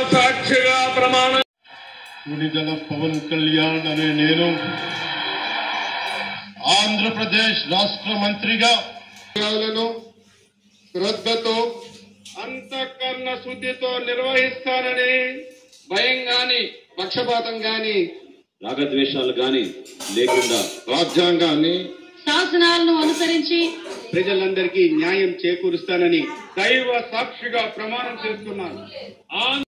సాక్షిగా ప్రమాణం విడుదల పవన్ కళ్యాణ్ అనే నేను ఆంధ్రప్రదేశ్ రాష్ట్ర మంత్రిగా విషయాలను శ్రద్ధతో అంతఃకరణ శుద్ధితో నిర్వహిస్తానని భయం గాని పక్షపాతం గాని రాగద్వేషాలు గాని లేకుండా రాజ్యాంగాన్ని శాసనాలను అనుసరించి ప్రజలందరికీ న్యాయం చేకూరుస్తానని దైవ సాక్షిగా ప్రమాణం చేస్తున్నాను